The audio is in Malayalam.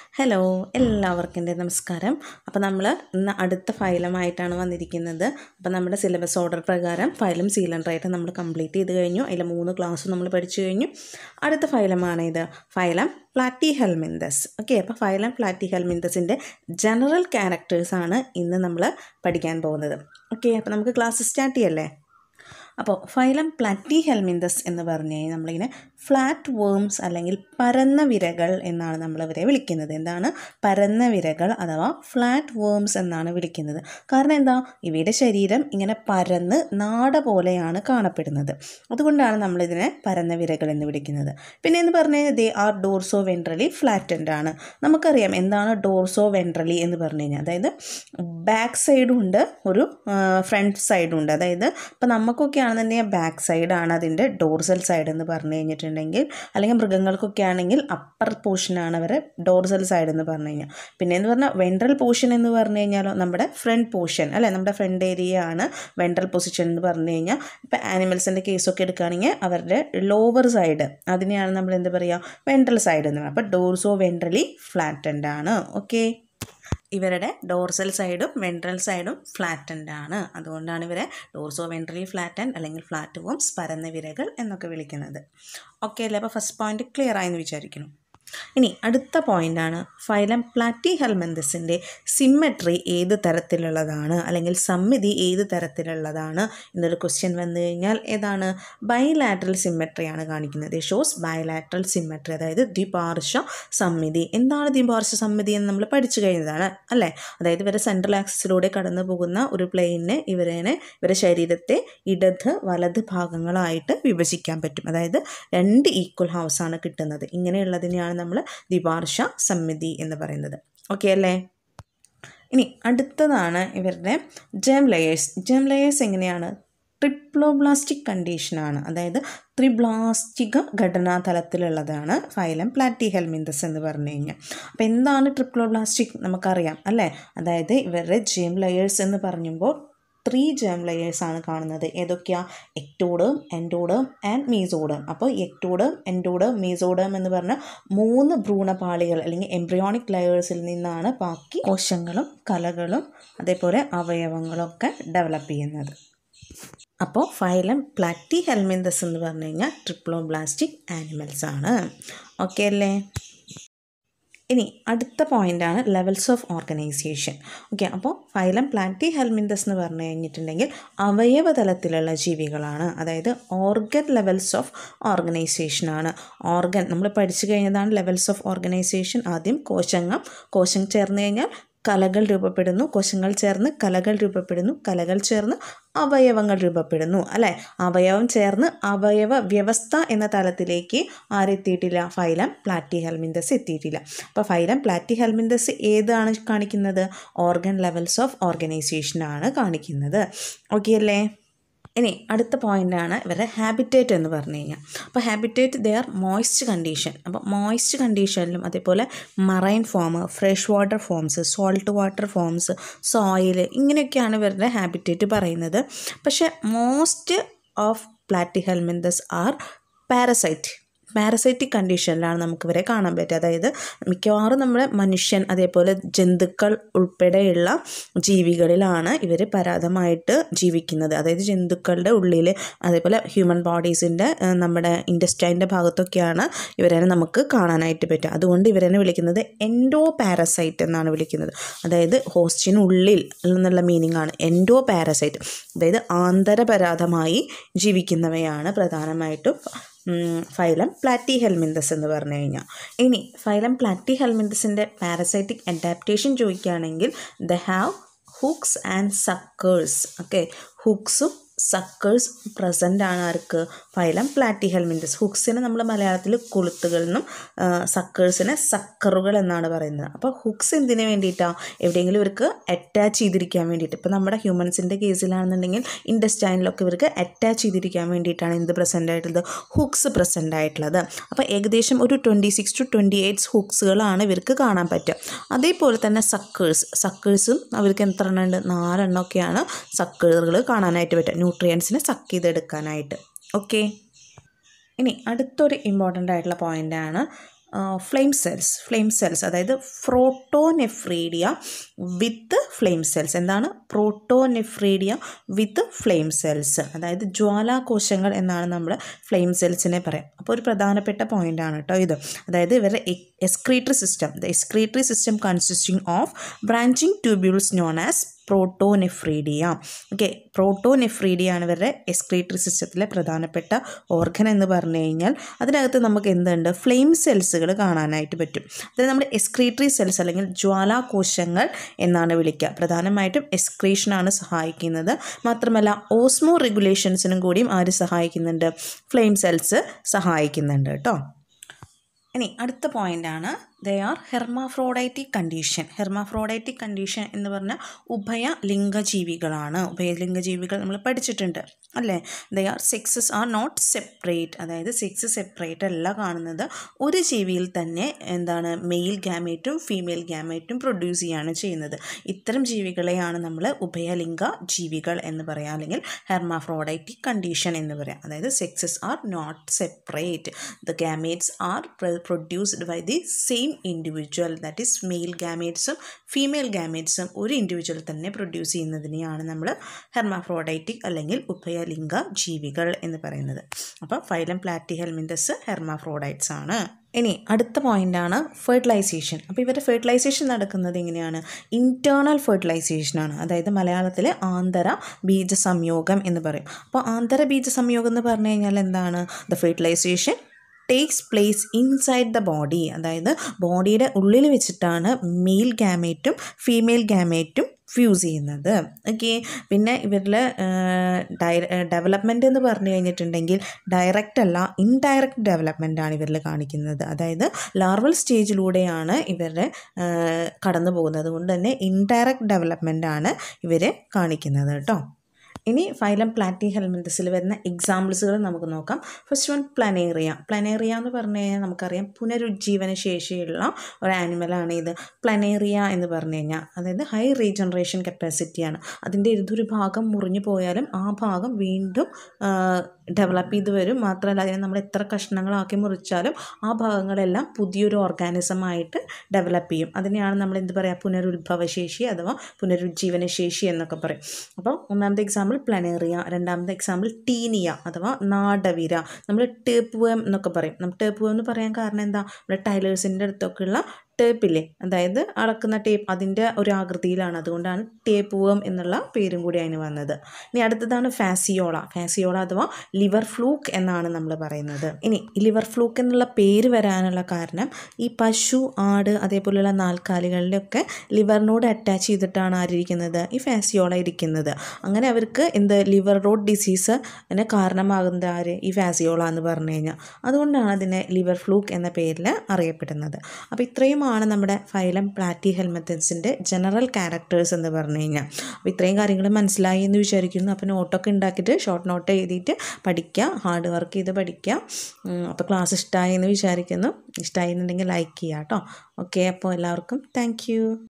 ഹലോ എല്ലാവർക്കും എൻ്റെ നമസ്കാരം അപ്പോൾ നമ്മൾ ഇന്ന് അടുത്ത ഫൈലമായിട്ടാണ് വന്നിരിക്കുന്നത് അപ്പോൾ നമ്മുടെ സിലബസ് ഓർഡർ പ്രകാരം ഫൈലും സീലൻഡറായിട്ട് നമ്മൾ കംപ്ലീറ്റ് ചെയ്ത് കഴിഞ്ഞു അതിൽ മൂന്ന് ക്ലാസ് നമ്മൾ പഠിച്ചു കഴിഞ്ഞു അടുത്ത ഫൈലമാണ് ഇത് ഫൈലം പ്ലാറ്റി ഹെൽമിന്തസ് ഓക്കെ അപ്പോൾ ഫൈലം പ്ലാറ്റി ഹെൽമിന്തസിൻ്റെ ജനറൽ ക്യാരക്ടേഴ്സാണ് ഇന്ന് നമ്മൾ പഠിക്കാൻ പോകുന്നത് ഓക്കെ അപ്പോൾ നമുക്ക് ക്ലാസ് സ്റ്റാർട്ട് ചെയ്യല്ലേ അപ്പോൾ ഫൈലം പ്ലാറ്റി ഹെൽമിന്തസ് എന്ന് പറഞ്ഞു കഴിഞ്ഞാൽ നമ്മളിങ്ങനെ ഫ്ലാറ്റ് വേംസ് അല്ലെങ്കിൽ പരന്ന വിരകൾ എന്നാണ് നമ്മൾ ഇവരെ വിളിക്കുന്നത് എന്താണ് പരന്ന വിരകൾ അഥവാ ഫ്ലാറ്റ് വേംസ് എന്നാണ് വിളിക്കുന്നത് കാരണം എന്താ ഇവയുടെ ശരീരം ഇങ്ങനെ പരന്ന് നാട പോലെയാണ് കാണപ്പെടുന്നത് അതുകൊണ്ടാണ് നമ്മളിതിനെ പരന്ന വിരകൾ എന്ന് വിളിക്കുന്നത് പിന്നെ എന്ന് പറഞ്ഞാൽ they are dorsoventrally flattened ആണ് നമുക്കറിയാം എന്താണ് ഡോർസോ വെൻട്രലി എന്ന് പറഞ്ഞു കഴിഞ്ഞാൽ അതായത് ബാക്ക് സൈഡും ഉണ്ട് ഒരു ഫ്രണ്ട് സൈഡും ഉണ്ട് അതായത് ഇപ്പം നമുക്കൊക്കെ ആണെന്നുണ്ടെങ്കിൽ ബാക്ക് സൈഡാണ് അതിൻ്റെ ഡോർസൽ സൈഡ് എന്ന് പറഞ്ഞു കഴിഞ്ഞിട്ടുണ്ടെങ്കിൽ അല്ലെങ്കിൽ മൃഗങ്ങൾക്കൊക്കെ ആണെങ്കിൽ അപ്പർ പോർഷനാണ് അവരെ ഡോർസൽ സൈഡ് എന്ന് പറഞ്ഞു കഴിഞ്ഞാൽ പിന്നെ എന്ന് പറഞ്ഞാൽ വെൻട്രൽ പോർഷൻ എന്ന് പറഞ്ഞു കഴിഞ്ഞാലോ നമ്മുടെ ഫ്രണ്ട് പോർഷൻ അല്ലേ നമ്മുടെ ഫ്രണ്ട് ഏരിയ ആണ് വെൻട്രൽ പൊസിഷൻ എന്ന് പറഞ്ഞു കഴിഞ്ഞാൽ ഇപ്പം ആനിമൽസിൻ്റെ കേസൊക്കെ എടുക്കുകയാണെങ്കിൽ അവരുടെ ലോവർ സൈഡ് അതിനെയാണ് നമ്മൾ എന്ത് പറയുക വെൻട്രൽ സൈഡ് എന്ന് പറയുക അപ്പോൾ ഡോർസോ വെൻട്രലി ഫ്ലാറ്റൻഡ് ആണ് ഓക്കെ ഇവരുടെ ഡോർസൽ സൈഡും വെൻട്രൽ സൈഡും ഫ്ലാറ്റൻഡ് ആണ് അതുകൊണ്ടാണ് ഇവരെ ഡോർസോ വെൻട്രലി ഫ്ലാറ്റൻഡ് അല്ലെങ്കിൽ ഫ്ലാറ്റ് വോംസ് പരന്ന വിരകൾ എന്നൊക്കെ വിളിക്കുന്നത് ഓക്കെ അല്ലേ അപ്പോൾ ഫസ്റ്റ് പോയിന്റ് ക്ലിയർ ആയെന്ന് വിചാരിക്കുന്നു ഇനി അടുത്ത പോയിൻ്റാണ് ഫൈലം പ്ലാറ്റി ഹെൽമെന്തസിൻ്റെ സിമ്മട്രി ഏത് തരത്തിലുള്ളതാണ് അല്ലെങ്കിൽ സമ്മിതി ഏത് തരത്തിലുള്ളതാണ് എന്നൊരു ക്വസ്റ്റ്യൻ വന്നു കഴിഞ്ഞാൽ ഏതാണ് ബൈലാറ്ററൽ സിമ്മട്രിയാണ് കാണിക്കുന്നത് ഷോസ് ബൈലാറ്ററൽ സിമ്മട്രി അതായത് ദ്വിപാർശ്വ സമ്മിതി എന്താണ് ദ്വിപാർശ്വ സമ്മിതി എന്ന് നമ്മൾ പഠിച്ചു കഴിഞ്ഞതാണ് അല്ലേ അതായത് ഇവരെ സെൻട്രൽ ആക്സിസിലൂടെ കടന്നു പോകുന്ന ഒരു പ്ലെയിനിന് ഇവരെ ഇവരുടെ ശരീരത്തെ ഇടത് വലത് ഭാഗങ്ങളായിട്ട് വിഭജിക്കാൻ പറ്റും അതായത് രണ്ട് ഈക്വൽ ഹൗസാണ് കിട്ടുന്നത് ഇങ്ങനെയുള്ളതിനെയാണ് നമ്മൾ ദ്വിപാർശ സമ്മിതി എന്ന് പറയുന്നത് ഓക്കെ അല്ലേ ഇനി അടുത്തതാണ് ഇവരുടെ ജെം ലെയേഴ്സ് ജെം ലെയേഴ്സ് എങ്ങനെയാണ് ട്രിപ്ലോബ്ലാസ്റ്റിക് കണ്ടീഷനാണ് അതായത് ത്രിബ്ലാസ്റ്റിക ഘടനാതലത്തിലുള്ളതാണ് ഫൈലം പ്ലാറ്റി ഹെൽമിന്തസ് എന്ന് പറഞ്ഞു കഴിഞ്ഞാൽ അപ്പോൾ എന്താണ് ട്രിപ്ലോബ്ലാസ്റ്റിക് നമുക്കറിയാം അല്ലേ അതായത് ഇവരുടെ ജെം ലെയേഴ്സ് എന്ന് പറയുമ്പോൾ ത്രീ ജേം ലെയേഴ്സ് ആണ് കാണുന്നത് ഏതൊക്കെയാ എക്ടോഡേം എൻഡോഡേം ആൻഡ് മീസോഡേം അപ്പോൾ എക്ടോഡേം എൻഡോഡേം മീസോഡേം എന്ന് പറഞ്ഞ മൂന്ന് ഭ്രൂണപാളികൾ അല്ലെങ്കിൽ എംബ്രിയോണിക് ലെയേഴ്സിൽ നിന്നാണ് ബാക്കി കോശങ്ങളും കലകളും അതേപോലെ അവയവങ്ങളും ഒക്കെ ഡെവലപ്പ് ചെയ്യുന്നത് അപ്പോൾ ഫൈലം പ്ലാറ്റി ഹെൽമിന്തസ് എന്ന് പറഞ്ഞു കഴിഞ്ഞാൽ ട്രിപ്ലോബ്ലാസ്റ്റിക് ആനിമൽസ് ആണ് ഓക്കെ അല്ലേ ഇനി അടുത്ത പോയിൻ്റാണ് ലെവൽസ് ഓഫ് ഓർഗനൈസേഷൻ ഓക്കെ അപ്പോൾ ഫൈലം പ്ലാറ്റി ഹെൽമിന്തസ് എന്ന് പറഞ്ഞു കഴിഞ്ഞിട്ടുണ്ടെങ്കിൽ അവയവ തലത്തിലുള്ള ജീവികളാണ് അതായത് ഓർഗൻ ലെവൽസ് ഓഫ് ഓർഗനൈസേഷനാണ് ഓർഗൻ നമ്മൾ പഠിച്ചു കഴിഞ്ഞതാണ് ലെവൽസ് ഓഫ് ഓർഗനൈസേഷൻ ആദ്യം കോശങ്ങൾ കോശം ചേർന്ന് കഴിഞ്ഞാൽ കലകൾ രൂപപ്പെടുന്നു കോശങ്ങൾ ചേർന്ന് കലകൾ രൂപപ്പെടുന്നു കലകൾ ചേർന്ന് അവയവങ്ങൾ രൂപപ്പെടുന്നു അല്ലേ അവയവം ചേർന്ന് അവയവ വ്യവസ്ഥ എന്ന തലത്തിലേക്ക് ആരെത്തിയിട്ടില്ല ഫൈലം പ്ലാറ്റി ഹെൽമിന്തസ് എത്തിയിട്ടില്ല അപ്പോൾ ഫൈലം പ്ലാറ്റി ഹെൽമിന്തസ് ഏതാണ് കാണിക്കുന്നത് ഓർഗൻ ലെവൽസ് ഓഫ് ഓർഗനൈസേഷനാണ് കാണിക്കുന്നത് ഓക്കെ അല്ലേ ഇനി അടുത്ത പോയിൻ്റാണ് ഇവരുടെ ഹാബിറ്റേറ്റ് എന്ന് പറഞ്ഞു കഴിഞ്ഞാൽ അപ്പോൾ habitat they are moist condition അപ്പോൾ മോയ്സ്റ്റ് കണ്ടീഷനിലും അതേപോലെ marine form fresh water forms salt water forms soil ഇങ്ങനെയൊക്കെയാണ് ഇവരുടെ ഹാബിറ്റേറ്റ് പറയുന്നത് പക്ഷേ most of platyhelminthes are parasite parasitic കണ്ടീഷനിലാണ് നമുക്ക് ഇവരെ കാണാൻ പറ്റുക അതായത് മിക്കവാറും നമ്മുടെ മനുഷ്യൻ അതേപോലെ ജന്തുക്കൾ ഉൾപ്പെടെയുള്ള ജീവികളിലാണ് ഇവർ പരാതമായിട്ട് ജീവിക്കുന്നത് അതായത് ജന്തുക്കളുടെ ഉള്ളിൽ അതേപോലെ ഹ്യൂമൻ ബോഡീസിൻ്റെ നമ്മുടെ ഇൻഡസ്റ്റൈൻ്റെ ഭാഗത്തൊക്കെയാണ് ഇവരെ നമുക്ക് കാണാനായിട്ട് പറ്റുക അതുകൊണ്ട് ഇവരെ വിളിക്കുന്നത് എൻഡോ പാരസൈറ്റ് എന്നാണ് വിളിക്കുന്നത് അതായത് ഹോസ്റ്റിനുള്ളിൽ എന്നുള്ള മീനിങ് ആണ് എൻഡോ പാരസൈറ്റ് അതായത് ആന്തരപരാധമായി ജീവിക്കുന്നവയാണ് പ്രധാനമായിട്ടും ഫൈലം പ്ലാറ്റി ഹെൽമിന്തസ് എന്ന് പറഞ്ഞു കഴിഞ്ഞാൽ ഇനി ഫൈലം പ്ലാറ്റി ഹെൽമിന്തസിൻ്റെ പാരസൈറ്റിക് അഡാപ്റ്റേഷൻ ചോദിക്കുകയാണെങ്കിൽ they have hooks and suckers okay ഹുക്സും സക്കേഴ്സ് പ്രസൻ്റ് ആണ് ആർക്ക് ഫൈലം പ്ലാറ്റി ഹെൽമിന്തസ് ഹുക്സിനെ നമ്മൾ മലയാളത്തിൽ കൊളുത്തുകൾ എന്നും സക്കേഴ്സിനെ സക്കറുകൾ എന്നാണ് പറയുന്നത് അപ്പോൾ ഹുക്സ് എന്തിനു വേണ്ടിയിട്ടാണ് എവിടെയെങ്കിലും ഇവർക്ക് അറ്റാച്ച് ചെയ്തിരിക്കാൻ വേണ്ടിയിട്ട് ഇപ്പോൾ നമ്മുടെ ഹ്യൂമൻസിൻ്റെ കേസിലാണെന്നുണ്ടെങ്കിൽ ഇൻഡസ്റ്റൈനിലൊക്കെ ഇവർക്ക് അറ്റാച്ച് ചെയ്തിരിക്കാൻ വേണ്ടിയിട്ടാണ് എന്ത് പ്രസൻ്റ് ആയിട്ടുള്ളത് ഹുക്സ് പ്രസൻ്റ് ആയിട്ടുള്ളത് അപ്പോൾ ഏകദേശം ഒരു twenty six to twenty eight ഹുക്സുകളാണ് ഇവർക്ക് കാണാൻ പറ്റുക അതേപോലെ തന്നെ സക്കേഴ്സ് സക്കേഴ്സും അവർക്ക് എത്ര എണ്ണം ഉണ്ട് നാലെണ്ണമൊക്കെയാണ് സക്കേറുകൾ കാണാനായിട്ട് പറ്റുക ന്യൂട്രിയൻസിനെ സക്ക് ചെയ്തെടുക്കാനായിട്ട് ഓക്കെ ഇനി അടുത്തൊരു ഇമ്പോർട്ടൻ്റ് ആയിട്ടുള്ള പോയിൻ്റാണ് ഫ്ലെയിം സെൽസ് ഫ്ലെയിം സെൽസ് അതായത് പ്രോട്ടോനെഫ്രീഡിയ വിത്ത് ഫ്ലെയിം സെൽസ് എന്താണ് പ്രോട്ടോനെഫ്രീഡിയ വിത്ത് ഫ്ലെയിം സെൽസ് അതായത് ജ്വാലാകോശങ്ങൾ എന്നാണ് നമ്മൾ ഫ്ലെയിം സെൽസിനെ പറയാം അപ്പോൾ ഒരു പ്രധാനപ്പെട്ട പോയിൻ്റാണ് കേട്ടോ ഇത് അതായത് ഇവരുടെ excretory system the excretory system consisting of branching tubules known as protonephridia okay protonephridia ആണ് ഇവരുടെ എക്സ്ക്രീറ്ററി സിസ്റ്റത്തിലെ പ്രധാനപ്പെട്ട ഓർഗൻ എന്ന് പറഞ്ഞു കഴിഞ്ഞാൽ അതിനകത്ത് നമുക്ക് എന്തുണ്ട് ഫ്ലെയിം സെൽസുകൾ കാണാനായിട്ട് പറ്റും അതായത് നമ്മുടെ എക്സ്ക്രീറ്ററി സെൽസ് അല്ലെങ്കിൽ ജ്വാലാകോശങ്ങൾ എന്നാണ് വിളിക്കുക പ്രധാനമായിട്ടും എക്സ്ക്രീഷനാണ് സഹായിക്കുന്നത് മാത്രമല്ല ഓസ്മോ റെഗുലേഷൻസിനും കൂടിയും ആര് സഹായിക്കുന്നുണ്ട് ഫ്ലെയിം സെൽസ് സഹായിക്കുന്നുണ്ട് കേട്ടോ ഇനി അടുത്ത പോയിൻ്റാണ് they are hermaphroditic condition hermaphroditic condition എന്ന് പറഞ്ഞാൽ ഉഭയ ലിംഗജീവികളാണ് ഉഭയലിംഗജീവികൾ നമ്മൾ പഠിച്ചിട്ടുണ്ട് അല്ലേ they are sexes are not separate അതായത് സെക്സ് സെപ്പറേറ്റ് അല്ല കാണുന്നത് ഒരു ജീവിയിൽ തന്നെ എന്താണ് മെയിൽ ഗാമേറ്റും ഫീമെയിൽ ഗാമേറ്റും പ്രൊഡ്യൂസ് ചെയ്യാണ് ചെയ്യുന്നത് ഇത്തരം ജീവികളെയാണ് നമ്മൾ ഉഭയലിംഗ ജീവികൾ എന്ന് പറയാം അല്ലെങ്കിൽ ഹെർമാഫ്രോഡൈറ്റിക് കണ്ടീഷൻ എന്ന് പറയാം അതായത് sexes are not separate the gametes are produced by the same individual that is male ഗാമേറ്റ്സും ഫീമെയിൽ ഗാമേറ്റ്സും ഒരു ഇൻഡിവിജ്വൽ തന്നെ പ്രൊഡ്യൂസ് ചെയ്യുന്നതിനെയാണ് നമ്മൾ ഹെർമാഫ്രോഡൈറ്റിക് അല്ലെങ്കിൽ ഉഭയലിംഗ ജീവികൾ എന്ന് പറയുന്നത് അപ്പോൾ ഫൈലം പ്ലാറ്റി ഹെൽമിൻറ്റസ് ഹെർമാഫ്രോഡൈറ്റ്സ് ആണ് ഇനി അടുത്ത പോയിൻ്റാണ് ഫെർട്ടിലൈസേഷൻ അപ്പോൾ ഇവരുടെ ഫെർട്ടിലൈസേഷൻ നടക്കുന്നത് എങ്ങനെയാണ് ഇൻറ്റേർണൽ ഫെർട്ടിലൈസേഷനാണ് അതായത് മലയാളത്തിൽ ആന്തര ബീജ സംയോഗം എന്ന് പറയും അപ്പോൾ ആന്തര ബീജ സംയോഗം എന്ന് പറഞ്ഞു കഴിഞ്ഞാൽ എന്താണ് the fertilisation takes place inside the body അതായത് ബോഡിയുടെ ഉള്ളിൽ വെച്ചിട്ടാണ് മെയിൽ ഗാമേറ്റും ഫീമെയിൽ ഗാമേറ്റും ഫ്യൂസ് ചെയ്യുന്നത് ഓക്കെ പിന്നെ ഇവരിൽ ഡയ ഡെവലപ്മെൻറ്റ് എന്ന് പറഞ്ഞു കഴിഞ്ഞിട്ടുണ്ടെങ്കിൽ ഡയറക്റ്റ് അല്ല ഇൻഡയറക്റ്റ് ഡെവലപ്മെൻ്റ് ആണ് ഇവരിൽ കാണിക്കുന്നത് അതായത് ലാർവൽ സ്റ്റേജിലൂടെയാണ് ഇവരുടെ കടന്നു പോകുന്നത് അതുകൊണ്ട് തന്നെ ഇൻഡയറക്റ്റ് ഡെവലപ്മെൻ്റ് ആണ് ഇവർ കാണിക്കുന്നത് കേട്ടോ ഇനി ഫൈലം പ്ലാറ്റി ഹെൽമെന്തസിൽ വരുന്ന എക്സാമ്പിൾസുകൾ നമുക്ക് നോക്കാം ഫസ്റ്റ് വൺ പ്ലനേറിയ പ്ലനേറിയ എന്ന് പറഞ്ഞു കഴിഞ്ഞാൽ നമുക്കറിയാം പുനരുജ്ജീവന ശേഷിയുള്ള ഒരു ആനിമലാണ് ഇത് പ്ലനേറിയ എന്ന് പറഞ്ഞു കഴിഞ്ഞാൽ അതായത് ഹൈ റീജനറേഷൻ കപ്പാസിറ്റിയാണ് അതിൻ്റെ ഏതൊരു ഭാഗം മുറിഞ്ഞു പോയാലും ആ ഭാഗം വീണ്ടും ഡെവലപ്പ് ചെയ്ത് വരും മാത്രമല്ല അതിനെ നമ്മൾ എത്ര കഷ്ണങ്ങളാക്കി മുറിച്ചാലും ആ ഭാഗങ്ങളെല്ലാം പുതിയൊരു ഓർഗാനിസമായിട്ട് ഡെവലപ്പ് ചെയ്യും അതിനെയാണ് നമ്മൾ എന്ത് പറയുക പുനരുദ്ഭവശേഷി അഥവാ പുനരുജ്ജീവന ശേഷി എന്നൊക്കെ പറയും അപ്പോൾ ഒന്നാമത്തെ എക്സാമ്പിൾ പ്ലനേറിയ രണ്ടാമത്തെ എക്സാമ്പിൾ ടീനിയ അഥവാ നാടവിര നമ്മൾ ടേപ്പ് വേം എന്നൊക്കെ പറയും നമ്മൾ ടേപ്പ് വേം എന്ന് പറയാൻ കാരണം എന്താ നമ്മുടെ ടൈലേഴ്സിൻ്റെ അടുത്തൊക്കെയുള്ള ടേപ്പില്ലേ അതായത് അളക്കുന്ന ടേപ്പ് അതിൻ്റെ ഒരു ആകൃതിയിലാണ് അതുകൊണ്ടാണ് ടേപ്പ് വേം എന്നുള്ള പേരും കൂടി അതിന് വന്നത് ഇനി അടുത്തതാണ് ഫാസിയോള ഫാസിയോള അഥവാ ലിവർ ഫ്ലൂക്ക് എന്നാണ് നമ്മൾ പറയുന്നത് ഇനി ഈ ലിവർ ഫ്ലൂക്ക് എന്നുള്ള പേര് വരാനുള്ള കാരണം ഈ പശു ആട് അതേപോലെയുള്ള നാൽക്കാലികളിലൊക്കെ ലിവറിനോട് അറ്റാച്ച് ചെയ്തിട്ടാണ് ആരിയിരിക്കുന്നത് ഈ ഫാസിയോള ഇരിക്കുന്നത് അങ്ങനെ അവർക്ക് എന്ത് ലിവർ റോഡ് ഡിസീസ് അതിന് കാരണമാകുന്നത് ആര് ഈ ഫാസിയോള എന്ന് പറഞ്ഞു കഴിഞ്ഞാൽ അതുകൊണ്ടാണ് അതിനെ ലിവർ ഫ്ലൂക്ക് എന്ന പേരിൽ അറിയപ്പെടുന്നത് അപ്പോൾ ഇത്രയുമാണ് നമ്മുടെ ഫൈലം പ്ലാറ്റി ഹെൽമെത്തൻസിൻ്റെ ജനറൽ ക്യാരക്ടേഴ്സ് എന്ന് പറഞ്ഞു കഴിഞ്ഞാൽ അപ്പോൾ ഇത്രയും കാര്യങ്ങൾ മനസ്സിലായി എന്ന് വിചാരിക്കുന്നു അപ്പോൾ നോട്ടൊക്കെ ഉണ്ടാക്കിയിട്ട് ഷോർട്ട് നോട്ട് എഴുതിയിട്ട് പഠിക്കുക ഹാർഡ് വർക്ക് ചെയ്ത് പഠിക്കുക അപ്പോൾ ക്ലാസ് ഇഷ്ടമായി എന്ന് വിചാരിക്കുന്നു ഇഷ്ടമായി എന്നുണ്ടെങ്കിൽ ലൈക്ക് ചെയ്യുക കേട്ടോ ഓക്കെ അപ്പോൾ എല്ലാവർക്കും താങ്ക്